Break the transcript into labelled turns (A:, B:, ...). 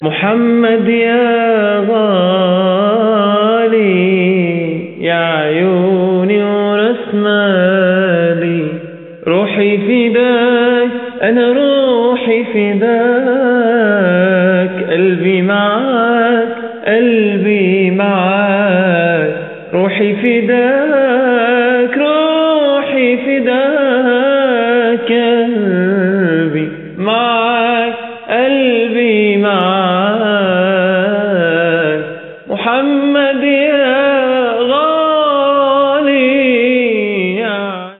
A: محمد يا غالي يا عيوني ورسمالي روحي فداك أنا روحي فداك قلبي معاك قلبي معاك روحي فداك روحي فداك قلبي معاك قلبي معاك